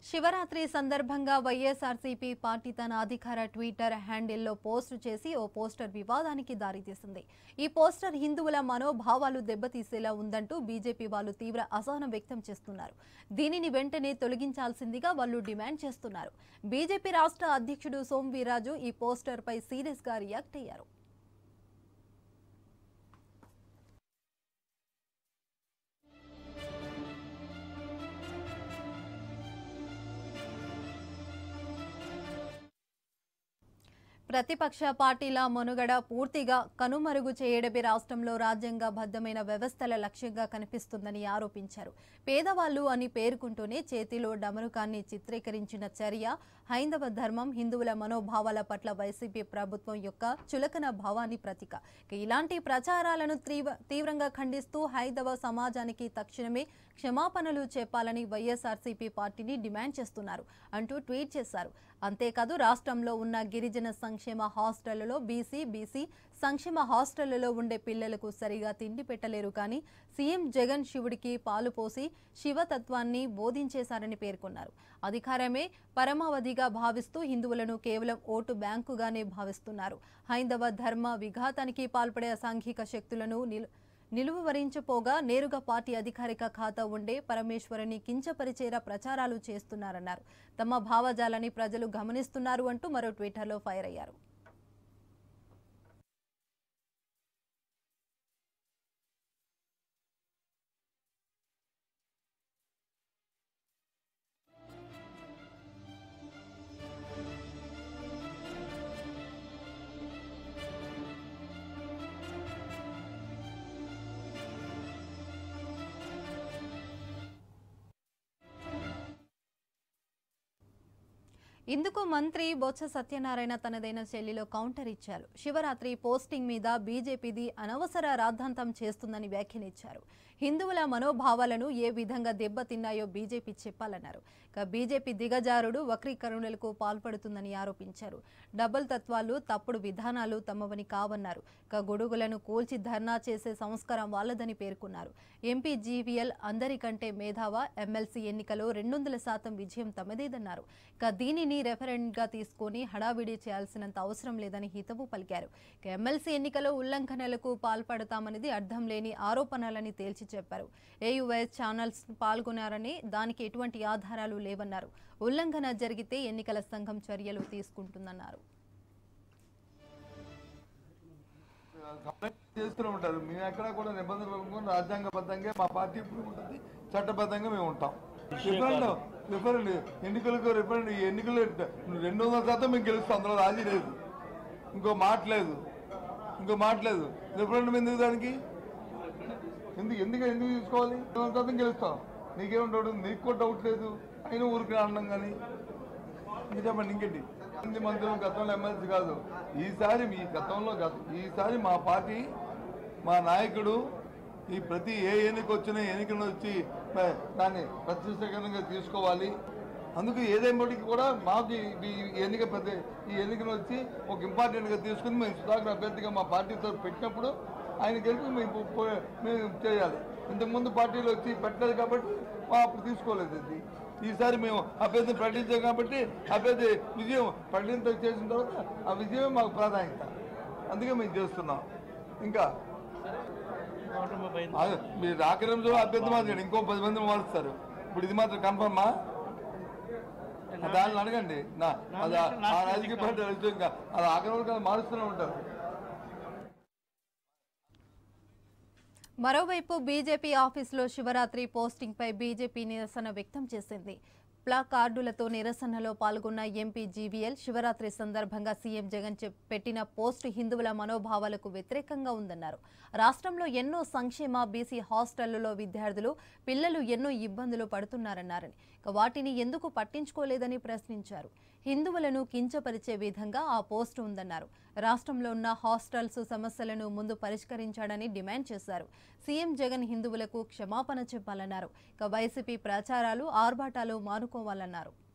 శివరాత్రి సందర్భంగా వైఎస్ఆర్సీపీ పార్టీ తన అధికార ట్విట్టర్ హ్యాండిల్లో పోస్టు చేసి ఓ పోస్టర్ వివాదానికి దారితీసింది ఈ పోస్టర్ హిందువుల మనోభావాలు దెబ్బతీసేలా ఉందంటూ బీజేపీ వాళ్ళు తీవ్ర అసహనం వ్యక్తం చేస్తున్నారు దీనిని వెంటనే తొలగించాల్సిందిగా వాళ్ళు డిమాండ్ చేస్తున్నారు బీజేపీ రాష్ట్ర అధ్యక్షుడు సోమ్ వీర్రాజు ఈ పోస్టర్పై సీరియస్గా రియాక్ట్ అయ్యారు ప్రతిపక్ష పార్టీల మనుగడ పూర్తిగా కనుమరుగు చేయడమే రాష్ట్రంలో రాజ్యాంగబద్ధమైన వ్యవస్థల లక్ష్యంగా కనిపిస్తుందని ఆరోపించారు పేదవాళ్లు అని పేర్కొంటూనే చేతిలో డమరుకాన్ని చిత్రీకరించిన చర్య హైందవ ధర్మం హిందువుల మనోభావాల పట్ల వైసీపీ ప్రభుత్వం యొక్క చులకన భావాన్ని ప్రతీక ఇక ఇలాంటి ప్రచారాలను తీవ్ర తీవ్రంగా ఖండిస్తూ హైందవ సమాజానికి తక్షణమే క్షమాపణలు చెప్పాలని వైఎస్ఆర్సీపీ పార్టీని డిమాండ్ చేస్తున్నారు అంటూ ట్వీట్ చేశారు అంతేకాదు రాష్ట్రంలో ఉన్న గిరిజన సంక్షేమ హాస్టళ్లలో బీసీ బీసీ సంక్షేమ హాస్టళ్లలో ఉండే పిల్లలకు సరిగా తిండి పెట్టలేరు కానీ సీఎం జగన్ శివుడికి పాలు పోసి శివతత్వాన్ని బోధించేశారని పేర్కొన్నారు అధికారమే పరమావధిగా భావిస్తూ హిందువులను కేవలం ఓటు బ్యాంకుగానే భావిస్తున్నారు హైందవ ధర్మ విఘాతానికి పాల్పడే అసాంఘిక శక్తులను నిలు నిలువరించిపోగా నేరుగా పార్టీ అధికారిక ఖాతా ఉండే పరమేశ్వరుని కించపరిచేలా ప్రచారాలు చేస్తున్నారన్నారు తమ భావజాలని ప్రజలు గమనిస్తున్నారు అంటూ మరో ట్విట్టర్లో ఫైర్ అయ్యారు ఇందుకు మంత్రి బొత్స సత్యనారాయణ తనదైన శైలిలో కౌంటర్ ఇచ్చారు శివరాత్రి పోస్టింగ్ మీద బీజేపీది అనవసర రాద్ధాంతం చేస్తుందని వ్యాఖ్యానించారు హిందువుల మనోభావాలను ఏ విధంగా దెబ్బతిన్నాయో బీజేపీ చెప్పాలన్నారు ఇక బీజేపీ దిగజారుడు వక్రీకరణలకు పాల్పడుతుందని ఆరోపించారు డబుల్ తత్వాలు తప్పుడు విధానాలు తమవని కావన్నారు ఇక గొడుగులను కూల్చి ధర్నా చేసే సంస్కారం వాళ్ళదని పేర్కొన్నారు ఎంపీ జీవీఎల్ అందరికంటే మేధావా ఎమ్మెల్సీ ఎన్నికలో రెండు వందల శాతం విజయం తమదేదన్నారు ఇక దీనిని రెఫరెండ్గా తీసుకొని హడావిడి చేయాల్సినంత అవసరం లేదని హితవు పలికారు ఇక ఎమ్మెల్సీ ఎన్నికలో ఉల్లంఘనలకు పాల్పడతామనేది అర్థం లేని ఆరోపణలని తేల్చి చెప్పారు ఏయువైఎస్ ఛానల్స్ పాల్గొన్నారని దానికి ఎటువంటి ఆధారాలు లేవన్నారు ఉల్లంఘన జరిగితే ఎన్నికల సంఘం చర్యలు తీసుకుంటుందన్నారు కంప్లైంట్ చేస్తూనే ఉంటారు మేము ఎక్కడా కూడా నిబంధనలు ఒప్పుకొని రాజ్యాంగబద్ధంగా మా పార్టీ ఇప్పుడు ఉంటుంది చట్టబద్ధంగా మేము ఉంటాం రిఫరెండం రిఫరెండ్ ఎన్నికలకు రిఫరెండ్ ఈ ఎన్నికలు రెండు వందల శాతం మేము గెలుస్తాం అందులో రాజీ లేదు ఇంకో మాట లేదు ఇంకో మాట లేదు రిఫరెండం ఎందుకు దానికి ఎందుకు ఎందుకు ఎందుకు తీసుకోవాలి రెండు వందల శాతం గెలుస్తాం నీకేం డౌట్ ఉంది? నీకు కూడా డౌట్ లేదు అయినా ఊరికి అన్నాం కానీ ఇంకా చెప్పండి ఇంకేంటి మంది మంత్రులు గతంలో ఎమ్మెల్సీ కాదు ఈసారి మీ గతంలో గత- ఈసారి మా పార్టీ మా నాయకుడు ఈ ప్రతి ఏ ఎన్నిక వచ్చినా ఎన్నికను వచ్చి మ- దాన్ని ప్రతిష్టకరంగా తీసుకోవాలి అందుకు ఏదేమటికి కూడా మాకు ఈ- ఈ ఎన్నిక పెద్ద ఈ ఎన్నికను వచ్చి ఒక ఇంపార్టెంట్గా తీసుకుని మేము సుధాకర్ అభ్యర్థిగా మా పార్టీతో పెట్టినప్పుడు ఆయన గెలిపి మేము పో- పో- మేము చేయాలి ఇంతకుముందు పార్టీలో వచ్చి పెట్టలేదు కాబట్టి మా అప్పుడు తీసుకోలేదు ఇది ఈసారి మేము అభ్యర్థిని ప్రకటించాం కాబట్టి అభ్యర్థి విజయం ప్రకటించ చేసిన తర్వాత ఆ విజయమే మాకు ప్రాధాన్యత అందుకే మేము చేస్తున్నాం ఇంకా అదే, మీరు ఆఖరి నిమిషంలో అభ్యర్థి మాత్రం ఇంకో పది మంది మారుస్తారు ఇప్పుడు ఇది మాత్రం కన్ఫర్మా దాన్ని అడగండి నా అది ఆ- ఆ రాజకీయ పార్టీ అడిగితే ఇంకా అది ఆఖరి వరకు మారుస్తూనే ఉంటారు మరోవైపు బీజేపీ ఆఫీసులో శివరాత్రి పోస్టింగ్పై బీజేపీ నిరసన వ్యక్తం చేసింది ప్లా కార్డులతో నిరసనలో పాల్గొన్న ఎంపీ జీవీఎల్ శివరాత్రి సందర్భంగా సీఎం జగన్ చెప్- పెట్టిన పోస్టు హిందువుల మనోభావాలకు వ్యతిరేకంగా ఉందన్నారు రాష్ట్రంలో ఎన్నో సంక్షేమ బీసీ హాస్టళ్లలో విద్యార్థులు పిల్లలు ఎన్నో ఇబ్బందులు పడుతున్నారన్నారని ఇక వాటిని ఎందుకు పట్టించుకోలేదని ప్రశ్నించారు హిందువులను కించపరిచే విధంగా ఆ పోస్టు ఉందన్నారు రాష్ట్రంలో ఉన్న హాస్టల్స్ సమస్యలను ముందు పరిష్కరించాడని డిమాండ్ చేశారు సీఎం జగన్ హిందువులకు క్షమాపణ చెప్పాలన్నారు ఇక వైసీపీ ప్రచారాలు ఆర్భాటాలు మానుకోవాలన్నారు